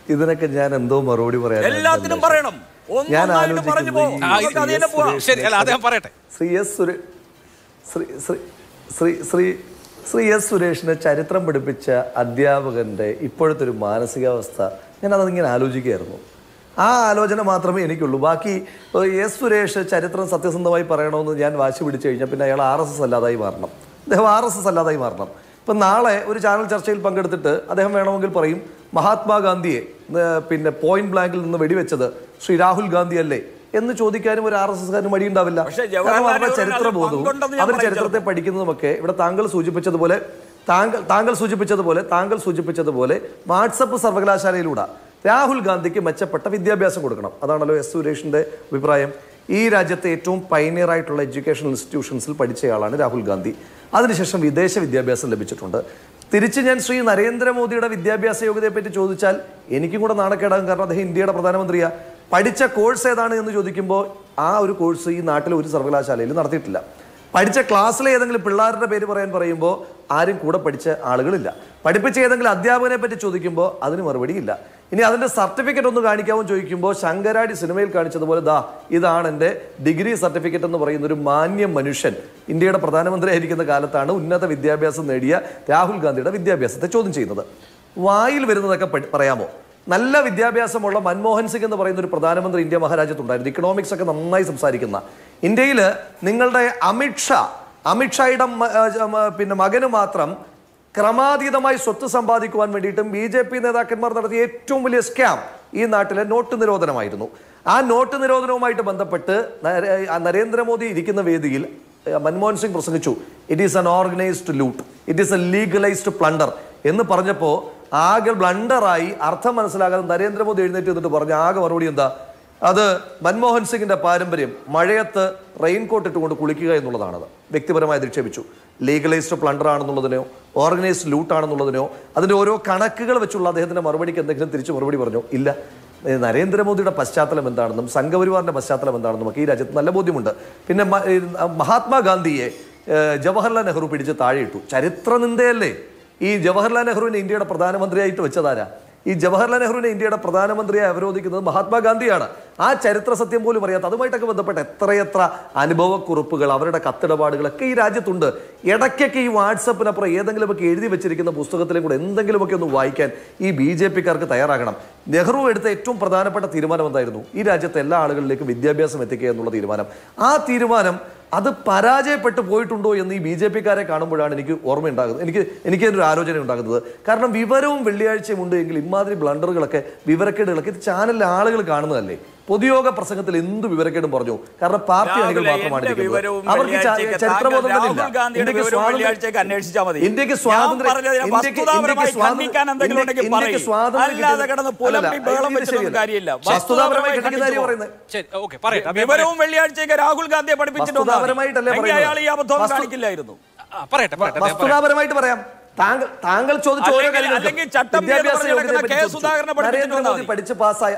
ഇതിനൊക്കെ ഞാൻ എന്തോ മറുപടി പറയാൻ എല്ലാത്തിനും പറയണം ഞാൻ ഒന്നൊന്നായിട്ട് പറഞ്ഞു പോ ആലോചിക്കുന്നത് ഈ നമുക്ക് അത് തന്നെ പോവാം ശരി അല്ല അദ്ദേഹം പറയട്ടെ ശ്രീ എസ് സുരേ ശ്രീ ശ്രീ ശ്രീ ശ്രീ ശ്രീ എസ് സുരേഷിനെ ചരിത്രം പഠിപ്പിച്ച അധ്യാപകന്റെ ഇപ്പോഴത്തെ ഒരു മാനസികാവസ്ഥ ഞാൻ അതങ്ങനെ ആലോചിക്കുകയായിരുന്നു ആ ആലോചന മാത്രമേ എനിക്കുള്ളൂ ബാക്കി ഇപ്പൊ എസ് സുരേഷ് ചരിത്രം സത്യസന്ധമായി പറയണമെന്ന് ഞാൻ വാശി പിടിച്ചു കഴിഞ്ഞാൽ പിന്നെ അയാൾ ആർ എസ് എസ് അല്ലാതായി മാറണം അദ്ദേഹം ആർ എസ് എസ് അല്ലാതായി മാറണം ഇപ്പം നാളെ ഒരു ചാനൽ ചർച്ചയിൽ പങ്കെടുത്തിട്ട് അദ്ദേഹം വേണമെങ്കിൽ പറയും മഹാത്മാഗാന്ധിയെ ഏർ, പിന്നെ പോയിന്റ് ബ്ലാങ്കിൽ നിന്ന് വെടിവെച്ചത് ശ്രീ രാഹുൽ ഗാന്ധി അല്ലേ എന്ന് ചോദിക്കാനും ഒരു ആർ എസ് എസ്കാരന് മടിയുണ്ടാവില്ല പക്ഷേ കാരണം ജവഹർലാൽ അവരുടെ നെഹ്റുവിന് ചരിത്ര അതിൽ ബോധവും പങ്കുണ്ടെന്ന് ഞാൻ അവർ പറയും ചരിത്രത്തെ പഠിക്കുന്നതുമൊക്കെ ഇവിടെ താങ്കൾ സൂചിപ്പിച്ചതുപോലെ താങ്കൾ താങ്കൾ സൂചിപ്പിച്ചതുപോലെ താങ്കൾ സൂചിപ്പിച്ചതുപോലെ വാട്സപ്പ് സർവകലാശാലയിലൂടെ രാഹുൽ ഗാന്ധിക്ക് മെച്ചപ്പെട്ട വിദ്യാഭ്യാസം കൊടുക്കണം അതാണല്ലോ എസ് സുരേഷിന്റെ അഭിപ്രായം ഈ രാജ്യത്തെ ഏറ്റവും പൈനിയർ ആയിട്ടുള്ള എഡ്യൂക്കേഷണൽ ഇൻസ്റ്റിറ്റ്യൂഷൻസിൽ പഠിച്ചയാളാണ് രാഹുൽ ഗാന്ധി അതിനുശേഷം വിദേശ വിദ്യാഭ്യാസം ലഭിച്ചിട്ടുണ്ട് തിരിച്ച് ഞാൻ ശ്രീ നരേന്ദ്രമോദിയുടെ വിദ്യാഭ്യാസ യോഗ്യതയെ പറ്റി ചോദിച്ചാൽ എനിക്കും കൂടെ നാണക്കേടാകും കാരണം അദ്ദേഹം ഇന്ത്യയുടെ പ്രധാനമന്ത്രിയാ പഠിച്ച കോഴ്സ് ഏതാണ് എന്ന് ചോദിക്കുമ്പോൾ ആ ഒരു കോഴ്സ് ഈ നാട്ടിലെ ഒരു സർവകലാശാലയിൽ നടത്തിയിട്ടില്ല പഠിച്ച ക്ലാസ്സിലെ ഏതെങ്കിലും പിള്ളേരുടെ പേര് പറയാൻ പറയുമ്പോൾ ആരും കൂടെ പഠിച്ച ആളുകളില്ല പഠിപ്പിച്ച ഏതെങ്കിലും അധ്യാപകനെ പറ്റി ചോദിക്കുമ്പോൾ അതിന് മറുപടിയില്ല ഇനി അതിന്റെ സർട്ടിഫിക്കറ്റ് ഒന്ന് കാണിക്കാമോ ചോദിക്കുമ്പോൾ ശങ്കരാടി സിനിമയിൽ കാണിച്ചതുപോലെ ദാ ഇതാണ് എൻ്റെ ഡിഗ്രി സർട്ടിഫിക്കറ്റ് എന്ന് പറയുന്ന ഒരു മാന്യ മനുഷ്യൻ ഇന്ത്യയുടെ പ്രധാനമന്ത്രി ആയിരിക്കുന്ന കാലത്താണ് ഉന്നത വിദ്യാഭ്യാസം നേടിയ രാഹുൽ ഗാന്ധിയുടെ വിദ്യാഭ്യാസത്തെ ചോദ്യം ചെയ്യുന്നത് വായിൽ വരുന്നതൊക്കെ പഠി- പറയാമോ നല്ല വിദ്യാഭ്യാസമുള്ള മൻമോഹൻ സിംഗ് എന്ന് പറയുന്ന ഒരു പ്രധാനമന്ത്രി ഇന്ത്യ മഹാരാജ്യത്തുണ്ടായിരുന്നു ഇക്കണോമിക്സ് ഒക്കെ നന്നായി സംസാരിക്കുന്ന ഇന്ത്യയിൽ നിങ്ങളുടെ അമിത്ഷാ അമിത്ഷായുടെ മ- ആ, ജ- മ- പിന്നെ മകന് മാത്രം ക്രമാതീതമായി സ്വത്ത് സമ്പാദിക്കുവാൻ വേണ്ടിയിട്ടും ബി ജെ പി നേതാക്കന്മാർ നടത്തിയ ഏറ്റവും വലിയ സ്കാം ഈ നാട്ടിലെ നോട്ട് നിരോധനമായിരുന്നു ആ നോട്ട് നിരോധനവുമായിട്ട് ബന്ധപ്പെട്ട് നരേ- ആ നരേന്ദ്രമോദി ഇരിക്കുന്ന വേദിയിൽ ഏഹ്, മൻമോഹൻ സിംഗ് പ്രസംഗിച്ചു it is an organised loot it is a legalised plunder എന്ന് പറഞ്ഞപ്പോൾ ആകെ ബ്ലണ്ടറായി അർത്ഥം മനസ്സിലാകാതെ നരേന്ദ്രമോദി എഴുന്നേറ്റ് നിന്നിട്ട് പറഞ്ഞ ആകെ മറുപടി എന്താ അത് മൻമോഹൻ സിംഗിന്റെ പാരമ്പര്യം മഴയത്ത് റെയിൻകോട്ട് ഇട്ടുകൊണ്ട് കുളിക്കുക എന്നുള്ളതാണത് വ്യക്തിപരമായി അധിക്ഷേപിച്ചു ലീഗലൈസ്ഡ് പ്ലണ്ടർ ആണെന്നുള്ളതിനോ ഓർഗനൈസ്ഡ് ലൂട്ട് ആണെന്നുള്ളതിനോ അതിന്റെ ഓരോ കണക്കുകൾ വെച്ചുള്ള അദ്ദേഹത്തിന്റെ മറുപടിക്ക് എന്തെങ്കിലും തിരിച്ചു മറുപടി പറഞ്ഞോ ഇല്ല ഏ, നരേന്ദ്രമോദിയുടെ പശ്ചാത്തലം എന്താണെന്നും സംഘപരിവാറിന്റെ പശ്ചാത്തലം എന്താണെന്നും ഒക്കെ ഈ രാജ്യത്ത് നല്ല ബോധ്യമുണ്ട് പിന്നെ മ- ഏ, മഹാത്മാഗാന്ധിയെ ഏ, ജവഹർലാൽ നെഹ്റു പിടിച്ച് താഴെയിട്ടു ചരിത്ര നിന്ദയല്ലേ ഈ ജവഹർലാൽ നെഹ്റുവിനെ ഇന്ത്യയുടെ പ്രധാനമന്ത്രിയായിട്ട് വെച്ചതാരാ ഈ ജവഹർലാൽ നെഹ്റുവിനെ ഇന്ത്യയുടെ പ്രധാനമന്ത്രിയായി അവരോധിക്കുന്നത് മഹാത്മാഗാന്ധിയാണ് ആ ചരിത്ര സത്യം പോലും അറിയാത്ത അതുമായിട്ടൊക്കെ ബന്ധപ്പെട്ട എത്രയെത്ര അനുഭവക്കുറിപ്പുകൾ അവരുടെ കത്തിടപാടുകളൊക്കെ ഈ രാജ്യത്തുണ്ട് ഇടയ്ക്കൊക്കെ ഈ വാട്സപ്പിനപ്പുറം ഏതെങ്കിലുമൊക്കെ എഴുതി വെച്ചിരിക്കുന്ന പുസ്തകത്തിലും കൂടെ എന്തെങ്കിലുമൊക്കെ ഒന്ന് വായിക്കാൻ ഈ ബി ജെ പിക്കാർക്ക് തയ്യാറാകണം നെഹ്റു എടുത്ത ഏറ്റവും പ്രധാനപ്പെട്ട തീരുമാനം എന്തായിരുന്നു ഈ രാജ്യത്തെ എല്ലാ ആളുകളിലേക്കും വിദ്യാഭ്യാസം എത്തിക്കുക എന്നുള്ള തീരുമാനം ആ തീരുമാനം അത് പരാജയപ്പെട്ടു പോയിട്ടുണ്ടോ എന്ന് ഈ ബി ജെ പിക്കാരെ കാണുമ്പോഴാണ് എനിക്ക് ഓർമ്മയുണ്ടാകുന്നത് എനിക്ക് എനിക്ക് ഒരു ആലോചന ഉണ്ടാകുന്നത് കാരണം വിവരവും വെള്ളിയാഴ്ചയും ഉണ്ട് എങ്കിൽ ഇമാതിരി ബ്ലണ്ടറുകളൊക്കെ വിവരക്കേടുകളൊക്കെ ഇത് ചാനലിലെ ആളുകൾ കാണുന്നതല്ലേ പൊതുയോഗ പ്രസംഗത്തിൽ എന്ത് വിവരക്കേടും പറഞ്ഞു കാരണം പാർട്ടി അണികൾ രാവിലെ മാത്രമാണ് എന്റെ ഇരിക്കുന്നത്. വിവരവും അവർക്ക് ച- വെള്ളിയാഴ്ചയ്ക്ക് ചരിത്രബോധങ്ങളില്ല താങ്കൾ രാഹുൽ ഗാന്ധിയുടെ ഇന്ത്യക്ക് വിവരവും സ്വാതന്ത്ര്യം വെള്ളിയാഴ്ചയ്ക്ക് അന്വേഷിച്ചാൽ മതി. ഇന്ത്യക്ക് ഞാൻ സ്വാതന്ത്ര്യം പറഞ്ഞതിനെ ഇന്ത്യക്ക് വസ്തുതാപരമായി ഇന്ത്യക്ക് സ്വാതന്ത്ര്യം ഖണ്ഡിക്കാൻ എന്തെങ്കിലും ഉണ്ടെങ്കിൽ ഇന്ത്യക്ക് പറയൂ. സ്വാതന്ത്ര്യം അല്ലാതെ കിട്ടി- കിടന്ന് പുലമ്പി അല്ലല്ല, ബഹളം ഇത് വെച്ചിട്ടൊന്നും ശരിയല്ല. കാര്യമില്ല. വസ്തുതാപരമായി വസ്തുതാപരമായി ഖണ്ഡിക്കുന്ന കാര്യം ഖണ്ഡിച്ചു പറയുന്നത് ശരി ഓക്കെ പറയട്ടെ അദ്ദേഹം വിവരവും വെള്ളിയാഴ്ചയ്ക്ക് രാഹുൽ ഗാന്ധിയെ പഠിപ്പിച്ചിട്ട് വന്നാൽ മതി. വസ്തുതാപരമായിട്ടല്ലേ എങ്കിൽ പറയുന്നത്? അയാൾ ഈ അബദ്ധം വസ്തു- കാണിക്കില്ലായിരുന്നു ആ, പറയട്ടെ പറയട്ടെ അദ്ദേഹം പറയട്ടെ. വസ്തുതാപരമായിട്ട് പറയാം താങ്കൾ താങ്കൾ ചോദിച്ച ഓരോ അല്ലെങ്കിൽ- കാര്യങ്ങൾക്കും അല്ലെങ്കിൽ ചട്ടം വിദ്യാഭ്യാസ ചെയ്ത് യോഗ്യതയെ നടക്കുന്ന പറ്റി കെ. ചോദിച്ചു. സുധാകരനെ പഠിപ്പിച്ചിട്ട് നരേന്ദ്രമോദി വന്നാൽ പഠിച്ച് പാസ്സായ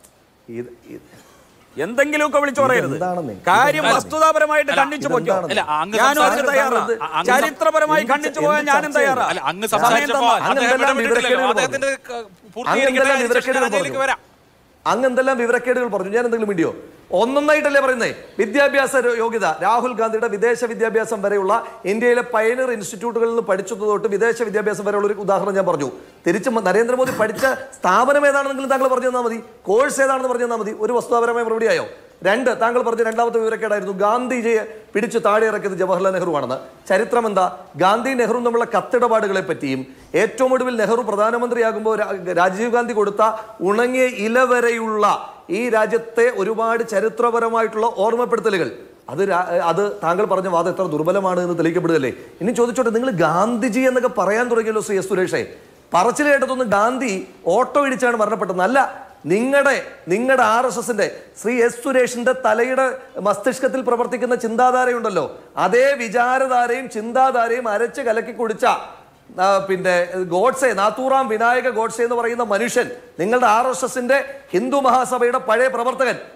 ഇത് ഇത് എന്തെങ്കിലുമൊക്കെ വിളിച്ചു പറയരുത് ഇതെന്താണെന്നേ? കാര്യം ഇതെന്താണ്? വസ്തുതാപരമായിട്ട് അല്ല, ഖണ്ഡിച്ചു പോറ്റോ ഇതെന്താണ്? അല്ല, അങ്ങ് ഞാനും അതിന് സംസാരിച്ച- തയ്യാറാണ് ആ, അങ്ങ് സം- ചരിത്രപരമായി എന്ത് ഖണ്ഡിച്ചു എന്ത് പോകാൻ ഞാനും ചർച്ചയാണ്? തയ്യാറാണ് അല്ല അങ്ങ് സമയം സംസാരിച്ചപ്പോ തന്നാൽ. അദ്ദേഹം അങ്ങ് എന്തെല്ലാം ഇടപെട്ടിട്ടില്ലല്ലോ വിവരക്കേടുകൾ അദ്ദേഹത്തിന്റെ ക- അങ്ങ് പൂർത്തീകരിക്കട്ടെ എന്തെല്ലാം അതിനുശേഷം വിവരക്കേടുകൾ അതിലേക്ക് പറഞ്ഞു? വരാം അങ്ങ് എന്തെല്ലാം വിവരക്കേടുകൾ പറഞ്ഞു ഞാൻ എന്തെങ്കിലും വീഡിയോ ഒന്നൊന്നായിട്ടല്ലേ പറയുന്നേ വിദ്യാഭ്യാസ ര- യോഗ്യത രാഹുൽ ഗാന്ധിയുടെ വിദേശ വിദ്യാഭ്യാസം വരെയുള്ള ഇന്ത്യയിലെ പയനർ ഇൻസ്റ്റിറ്റ്യൂട്ടുകളിൽ നിന്ന് പഠിച്ചത് തൊട്ട് വിദേശ വിദ്യാഭ്യാസം വരെയുള്ള ഒരു ഉദാഹരണം ഞാൻ പറഞ്ഞു തിരിച്ച് മ- നരേന്ദ്രമോദി പഠിച്ച സ്ഥാപനം ഏതാണെന്നെങ്കിലും താങ്കൾ പറഞ്ഞു തന്നാൽ മതി കോഴ്സ് ഏതാണെന്ന് പറഞ്ഞു തന്നാൽ മതി ഒരു വസ്തുതാപരമായ മറുപടിയായോ രണ്ട് താങ്കൾ പറഞ്ഞ രണ്ടാമത്തെ വിവരക്കേടായിരുന്നു ഗാന്ധിജിയെ പിടിച്ച് താഴെ ഇറക്കിയത് ജവഹർലാൽ നെഹ്റു ആണെന്ന് ചരിത്രം എന്താ ഗാന്ധി നെഹ്റു തമ്മിലുള്ള കത്തിടപാടുകളെ പറ്റിയും ഏറ്റവും ഒടുവിൽ നെഹ്റു പ്രധാനമന്ത്രിയാകുമ്പോൾ രാ- രാജീവ് ഗാന്ധി കൊടുത്ത ഉണങ്ങിയ ഇല വരെയുള്ള ഈ രാജ്യത്തെ ഒരുപാട് ചരിത്രപരമായിട്ടുള്ള ഓർമ്മപ്പെടുത്തലുകൾ അത് രാ- അത് താങ്കൾ പറഞ്ഞ വാദം എത്ര ദുർബലമാണ് എന്ന് തെളിയിക്കപ്പെടുകയല്ലേ ഇനി ചോദിച്ചോട്ടെ നിങ്ങൾ ഗാന്ധിജി എന്നൊക്കെ പറയാൻ തുടങ്ങിയല്ലോ ശ്രീ എസ് സുരേഷേ പറച്ചിൽ കേട്ടതൊന്നും ഗാന്ധി ഓട്ടോ ഇടിച്ചാണ് മരണപ്പെട്ടത് അല്ല നിങ്ങളുടെ നിങ്ങളുടെ ആർ എസ് എസിന്റെ ശ്രീ എസ് സുരേഷിന്റെ തലയുടെ മസ്തിഷ്കത്തിൽ പ്രവർത്തിക്കുന്ന ചിന്താധാരയുണ്ടല്ലോ അതേ വിചാരധാരയും ചിന്താധാരയും അരച്ച് കലക്കി കുടിച്ച ആ, പിന്നെ ഗോഡ്സെ നാത്തൂറാം വിനായക ഗോഡ്സെ എന്ന് പറയുന്ന മനുഷ്യൻ നിങ്ങളുടെ ആർ എസ് എസിന്റെ ഹിന്ദു മഹാസഭയുടെ പഴയ പ്രവർത്തകൻ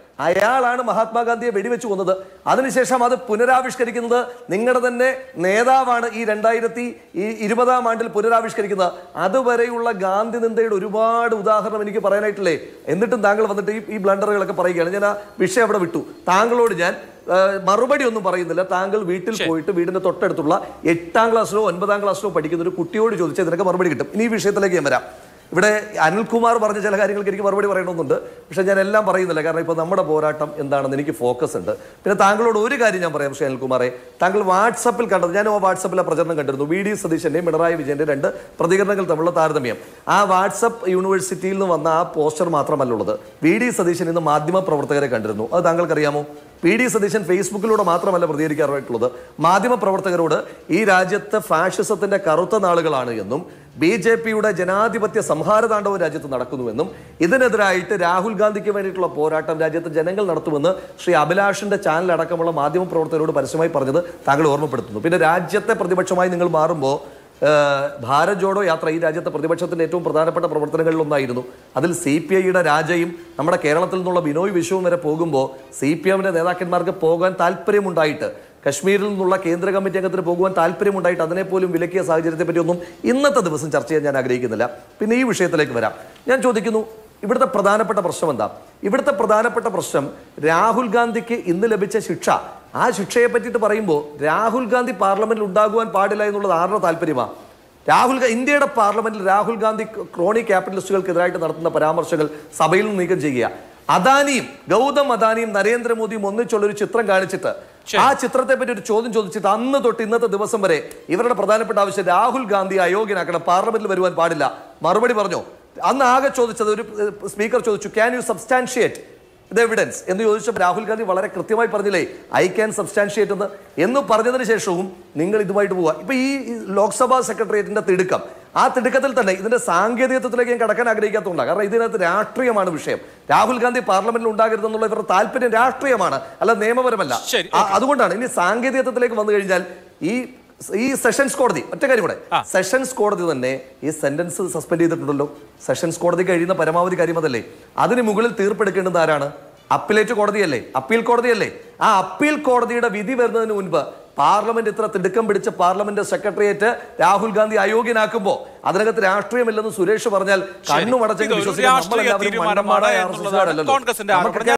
അയാളാണ് മഹാത്മാഗാന്ധിയെ വെടിവെച്ച് കൊന്നത് അതിനുശേഷം അത് പുനരാവിഷ്കരിക്കുന്നത് നിങ്ങളുടെ തന്നെ നേതാവാണ് ഈ രണ്ടായിരത്തി ഈ ഇരുപതാം ആണ്ടിൽ പുനരാവിഷ്കരിക്കുന്നത് അതുവരെയുള്ള ഗാന്ധി നിന്ദയുടെ ഒരുപാട് ഉദാഹരണം എനിക്ക് പറയാനായിട്ടില്ലേ എന്നിട്ടും താങ്കൾ വന്നിട്ട് ഈ ഈ ബ്ലണ്ടറുകളൊക്കെ പറയുകയാണ് ഞാൻ ആ വിഷയം അവിടെ വിട്ടു താങ്കളോട് ഞാൻ ആ, മറുപടി ഒന്നും പറയുന്നില്ല താങ്കൾ വീട്ടിൽ പോയിട്ട് വീടിന്റെ തൊട്ടടുത്തുള്ള എട്ടാം ക്ലാസ്സിലോ ഒൻപതാം ക്ലാസ്സിലോ പഠിക്കുന്ന ഒരു കുട്ടിയോട് ചോദിച്ചാൽ ഇതിനൊക്കെ മറുപടി കിട്ടും ഇനി ഈ വിഷയത്തിലേക്ക് ഞാൻ വരാം ഇവിടെ അനിൽകുമാർ പറഞ്ഞ ചില കാര്യങ്ങൾക്ക് എനിക്ക് മറുപടി പറയണമെന്നുണ്ട് പക്ഷെ ഞാൻ എല്ലാം പറയുന്നില്ല കാരണം ഇപ്പോൾ നമ്മുടെ പോരാട്ടം എന്താണെന്ന് എനിക്ക് ഫോക്കസ് ഉണ്ട് പിന്നെ താങ്കളോട് ഒരു കാര്യം ഞാൻ പറയാം പക്ഷേ അനിൽകുമാറെ താങ്കൾ വാട്സപ്പിൽ കണ്ടത് ഞാൻ ആ വാട്സപ്പിലെ പ്രചരണം കണ്ടിരുന്നു വി ഡി സതീശന്റെയും പിണറായി വിജയന്റെ രണ്ട് പ്രതികരണങ്ങൾ തമ്മിലുള്ള താരതമ്യം ആ വാട്സപ്പ് യൂണിവേഴ്സിറ്റിയിൽ നിന്ന് വന്ന ആ പോസ്റ്റർ മാത്രമല്ല ഉള്ളത് വി ഡി സതീശൻ ഇന്ന് മാധ്യമ പ്രവർത്തകരെ കണ്ടിരുന്നു അത് താങ്കൾക്കറിയാമോ പി ഡി സതീശൻ ഫേസ്ബുക്കിലൂടെ മാത്രമല്ല പ്രതികരിക്കാറായിട്ടുള്ളത് മാധ്യമ പ്രവർത്തകരോട് ഈ രാജ്യത്ത് ഫാഷിസത്തിന്റെ കറുത്ത നാളുകളാണ് എന്നും ബി ജെ പിയുടെ ജനാധിപത്യ സംഹാരതാണ്ഡവം രാജ്യത്ത് നടക്കുന്നുവെന്നും ഇതിനെതിരായിട്ട് രാഹുൽ ഗാന്ധിക്ക് വേണ്ടിയിട്ടുള്ള പോരാട്ടം രാജ്യത്ത് ജനങ്ങൾ നടത്തുമെന്ന് ശ്രീ അഭിലാഷിന്റെ ചാനൽ അടക്കമുള്ള മാധ്യമ പ്രവർത്തകരോട് പരസ്യമായി പറഞ്ഞത് താങ്കൾ ഓർമ്മപ്പെടുത്തുന്നു പിന്നെ രാജ്യത്തെ പ്രതിപക്ഷമായി നിങ്ങൾ മാറുമ്പോൾ ഏഹ് ഭാരത് ജോഡോ യാത്ര ഈ രാജ്യത്തെ പ്രതിപക്ഷത്തിന്റെ ഏറ്റവും പ്രധാനപ്പെട്ട പ്രവർത്തനങ്ങളിൽ ഒന്നായിരുന്നു അതിൽ സി പി ഐയുടെ രാജയും നമ്മുടെ കേരളത്തിൽ നിന്നുള്ള ബിനോയ് വിശ്വവും വരെ പോകുമ്പോൾ സി പി എമ്മിന്റെ നേതാക്കന്മാർക്ക് പോകാൻ താല്പര്യമുണ്ടായിട്ട് കശ്മീരിൽ നിന്നുള്ള കേന്ദ്ര കമ്മിറ്റി അംഗത്തിന് പോകുവാൻ താല്പര്യമുണ്ടായിട്ട് അതിനെപ്പോലും വിലക്കിയ സാഹചര്യത്തെ പറ്റിയൊന്നും ഇന്നത്തെ ദിവസം ചർച്ച ചെയ്യാൻ ഞാൻ ആഗ്രഹിക്കുന്നില്ല പിന്നെ ഈ വിഷയത്തിലേക്ക് വരാം ഞാൻ ചോദിക്കുന്നു ഇവിടുത്തെ പ്രധാനപ്പെട്ട പ്രശ്നം എന്താ ഇവിടുത്തെ പ്രധാനപ്പെട്ട പ്രശ്നം രാഹുൽ ഗാന്ധിക്ക് ഇന്ന് ലഭിച്ച ശിക്ഷ ആ ശിക്ഷയെ പറ്റിയിട്ട് പറയുമ്പോൾ രാഹുൽ ഗാന്ധി പാർലമെന്റിൽ ഉണ്ടാകുവാൻ പാടില്ല എന്നുള്ളത് ആരുടെ താല്പര്യമാണ് രാഹുൽ ഗാ- ഇന്ത്യയുടെ പാർലമെന്റിൽ രാഹുൽ ഗാന്ധി ക്രോണി ക്യാപിറ്റലിസ്റ്റുകൾക്കെതിരായിട്ട് നടത്തുന്ന പരാമർശങ്ങൾ സഭയിൽ നിന്ന് നീക്കം ചെയ്യുക അദാനിയും ഗൗതം അദാനിയും നരേന്ദ്രമോദിയും ഒന്നിച്ചുള്ള ഒരു ചിത്രം കാണിച്ചിട്ട് ആ ചിത്രത്തെ പറ്റി ഒരു ചോദ്യം ചോദിച്ചിട്ട് അന്ന് തൊട്ട് ഇന്നത്തെ ദിവസം വരെ ഇവരുടെ പ്രധാനപ്പെട്ട ആവശ്യം രാഹുൽ ഗാന്ധി അയോഗ്യനാക്കണം പാർലമെന്റിൽ വരുവാൻ പാടില്ല മറുപടി പറഞ്ഞോ അന്ന് ആകെ ചോദിച്ചത് ഒരു സ്പീക്കർ ചോദിച്ചു ക്യാൻ യു സബ്സ്റ്റാൻഷിയേറ്റ് ഇത് എവിഡൻസ് എന്ന് ചോദിച്ചപ്പോൾ രാഹുൽ ഗാന്ധി വളരെ കൃത്യമായി പറഞ്ഞില്ലേ ഐ ക്യാൻ സബ്സ്റ്റാൻഷിയേറ്റ് എന്ന് എന്ന് പറഞ്ഞതിന് ശേഷവും നിങ്ങൾ ഇതുമായിട്ട് പോവുക ഇപ്പൊ ഈ ഈ ലോക്സഭാ സെക്രട്ടേറിയറ്റിന്റെ തിടുക്കം ആ തിടുക്കത്തിൽ തന്നെ ഇതിന്റെ സാങ്കേതികത്വത്തിലേക്ക് ഞാൻ കടക്കാൻ ആഗ്രഹിക്കാത്തതുകൊണ്ടാണ് കാരണം ഇതിനകത്ത് രാഷ്ട്രീയമാണ് വിഷയം രാഹുൽ ഗാന്ധി പാർലമെന്റിൽ ഉണ്ടാകരുതെന്നുള്ള ഇവരുടെ താല്പര്യം രാഷ്ട്രീയമാണ് അല്ല നിയമപരമല്ല ശരി, ആ- അതുകൊണ്ടാണ് ഇനി സാങ്കേതികത്വത്തിലേക്ക് വന്നു കഴിഞ്ഞാൽ ഈ ഈ സെഷൻസ് കോടതി ഒറ്റ കാര്യം കൂടെ സെഷൻസ് കോടതി തന്നെ ഈ സെന്റൻസ് സസ്പെൻഡ് ചെയ്തിട്ടുണ്ടല്ലോ സെഷൻസ് കോടതി കഴിയുന്ന പരമാവധി കാര്യം അതല്ലേ അതിന് മുകളിൽ തീർപ്പെടുക്കേണ്ടത് ആരാണ് അപ്പീലേറ്റ് കോടതിയല്ലേ അപ്പീൽ കോടതിയല്ലേ ആ അപ്പീൽ കോടതിയുടെ വിധി വരുന്നതിന് മുൻപ് പാർലമെന്റ് ഇത്ര തിടുക്കം പിടിച്ച പാർലമെന്റ് സെക്രട്ടേറിയറ്റ് രാഹുൽ ഗാന്ധി അയോഗ്യനാക്കുമ്പോ അതിനകത്ത് രാഷ്ട്രീയമില്ലെന്ന് സുരേഷ് പറഞ്ഞാൽ കണ്ണുമടച്ചെങ്കിൽ ഇതൊരു വിശ്വസിക്കാൻ രാഷ്ട്രീയ നമ്മളെല്ലാവരും തീരുമാനമാണ് മണ്ടന്മാരായ എന്നുള്ളതാണ് ആർ.എസ്.എസ്സുകാരല്ലല്ലോ. കോൺഗ്രസിന്റെ നമുക്കൊക്കെ ആരോപണം.